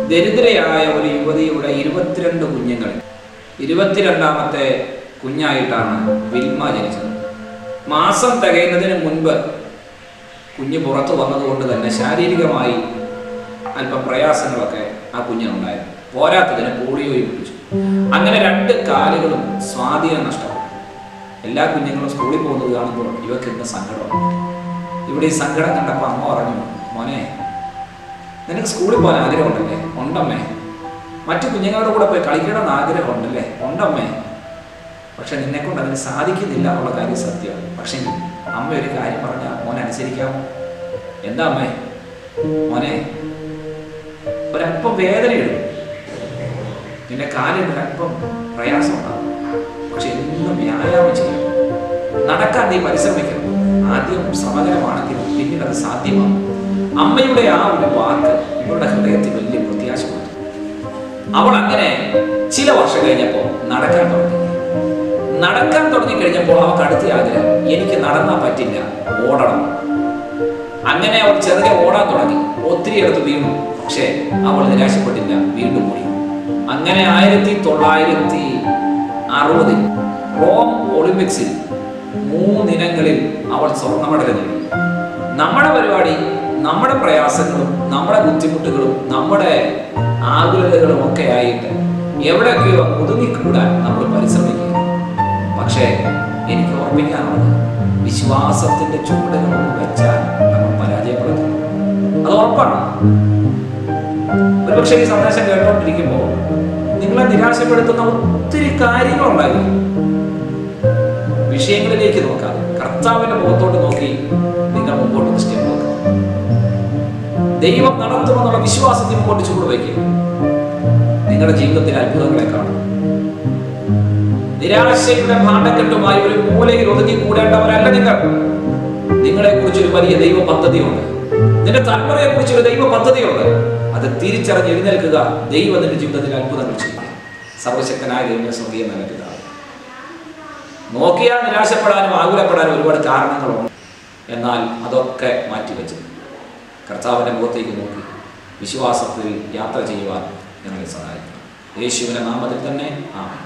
ദരിദ്രയായ ഒരു യുവതിയുടെ ഇരുപത്തിരണ്ട് കുഞ്ഞുങ്ങൾ ഇരുപത്തിരണ്ടാമത്തെ കുഞ്ഞായിട്ടാണ് വിൽമ ജനിച്ചത് മാസം തികയുന്നതിന് മുൻപ് കുഞ്ഞ് പുറത്തു വന്നതുകൊണ്ട് തന്നെ ശാരീരികമായി അല്പം പ്രയാസങ്ങളൊക്കെ ആ കുഞ്ഞിനുണ്ടായിരുന്നു പോരാത്തതിന് പോളിയോയും പിടിച്ചു അങ്ങനെ രണ്ട് കാലുകളും സ്വാധീനം നഷ്ടപ്പെട്ടു എല്ലാ കുഞ്ഞുങ്ങളും സ്കൂളിൽ പോകുന്നത് കാണുമ്പോൾ ഇവർക്ക് ഇന്ന് സങ്കടമാണ് ഇവിടെ ഈ സങ്കടം കണ്ടപ്പോൾ അമ്മ പറഞ്ഞു മോനെ നിനക്ക് സ്കൂളിൽ പോകാൻ ആഗ്രഹമുണ്ടല്ലേ ഉണ്ടമ്മേ മറ്റു കുഞ്ഞുങ്ങളുടെ കൂടെ പോയി കളിക്കണമെന്ന് ആഗ്രഹമുണ്ടല്ലേ ഉണ്ടമ്മേ പക്ഷെ നിന്നെ കൊണ്ട് അതിന് സാധിക്കുന്നില്ല എന്നുള്ള കാര്യം സത്യമാണ് പക്ഷേ അമ്മ ഒരു കാര്യം പറഞ്ഞാൽ മോൻ അനുസരിക്കാമോ എന്താ അമ്മേ മോനെ ഒരല്പം വേദനയിടും നിന്റെ കാലിന് ഒരല്പം പ്രയാസം ഉണ്ടാകും പക്ഷെ എന്നും വ്യായാമം ചെയ്യും നടക്കാൻ നീ പരിശ്രമിക്കണം ആദ്യം സമകരമാണെങ്കിൽ പിന്നീട് അത് സാധ്യമാകും അമ്മയുടെ ആ ഒരു വാക്ക് ഇവരുടെ ഹൃദയത്തിൽ വലിയ പ്രത്യാശ കൊടുത്തു അവൾ അങ്ങനെ ചില വർഷം കഴിഞ്ഞപ്പോൾ നടക്കാൻ തുടങ്ങി നടക്കാൻ തുടങ്ങി കഴിഞ്ഞപ്പോൾ അവൾക്ക് അടുത്ത ആഗ്രഹം എനിക്ക് നടന്നാൽ പറ്റില്ല ഓടണം അങ്ങനെ അവൾ ചെറുതെ ഓടാൻ തുടങ്ങി ഒത്തിരി അടുത്ത് വീണു പക്ഷേ അവൾ നിരാശപ്പെട്ടില്ല വീണ്ടും ഓടി അങ്ങനെ ആയിരത്തി തൊള്ളായിരത്തി അറുപതിൽ റോം ഒളിമ്പിക്സിൽ മൂന്നിനങ്ങളിൽ അവൾ സ്വർണ്ണ മെഡൽ നേടി നമ്മുടെ പരിപാടി നമ്മുടെ പ്രയാസങ്ങളും നമ്മുടെ ബുദ്ധിമുട്ടുകളും നമ്മുടെ ആകുലതകളും ഒക്കെ ആയിട്ട് എവിടെയൊക്കെയോ ഒതുങ്ങിക്കൂടാൻ നമ്മൾ പരിശ്രമിക്കുക പക്ഷേ എനിക്ക് ഓർമ്മിക്കാനുള്ളത് വിശ്വാസത്തിന്റെ ചുവടുകളൊന്നും വെച്ചാൽ നമ്മൾ പരാജയപ്പെടുന്നു അത് ഉറപ്പാണ് ഒരുപക്ഷെ ഈ സന്ദേശം കേട്ടോണ്ടിരിക്കുമ്പോൾ നിങ്ങളെ നിരാശപ്പെടുത്തുന്ന ഒത്തിരി കാര്യങ്ങളുണ്ടായിരിക്കും വിഷയങ്ങളിലേക്ക് നോക്കാം കർത്താവിന്റെ മുഖത്തോട്ട് നോക്കി നിങ്ങൾ മുമ്പോട്ട് നിശ്ചയം നോക്കുക ദൈവം നടത്തുമെന്നുള്ള വിശ്വാസത്തിൽ മുമ്പോട്ട് ചൂട് വയ്ക്കുക നിങ്ങളുടെ ജീവിതത്തിൽ അത്ഭുതങ്ങളെ കാണും നിരാശയുടെ ഭാണ്ഡക്കെട്ടുമായി ഒരു മൂലയിൽ ഒതുങ്ങി കൂടേണ്ടവരല്ല നിങ്ങൾ നിങ്ങളെ കുറിച്ച് ഒരു വലിയ ദൈവ പദ്ധതിയുണ്ട് നിന്റെ തലമുറയെ കുറിച്ച് ഒരു ദൈവ പദ്ധതിയുണ്ട് അത് തിരിച്ചറിഞ്ഞ് എഴുന്നേൽക്കുക ദൈവം നിന്റെ ജീവിതത്തിൽ അത്ഭുതങ്ങൾ ചെയ്യും സർവശക്തനായ ദൈവം സ്വർഗീയ നൽകുന്നതാണ് നോക്കിയാൽ നിരാശപ്പെടാനും ആകുലപ്പെടാനും ഒരുപാട് കാരണങ്ങളുണ്ട് എന്നാൽ അതൊക്കെ മാറ്റിവെച്ച് കർത്താവിന്റെ മുഖത്തേക്ക് നോക്കി വിശ്വാസത്തിൽ യാത്ര ചെയ്യുവാൻ ഞങ്ങളെ സഹായിക്കണം യേശുവിന്റെ നാമത്തിൽ തന്നെ ആമേൻ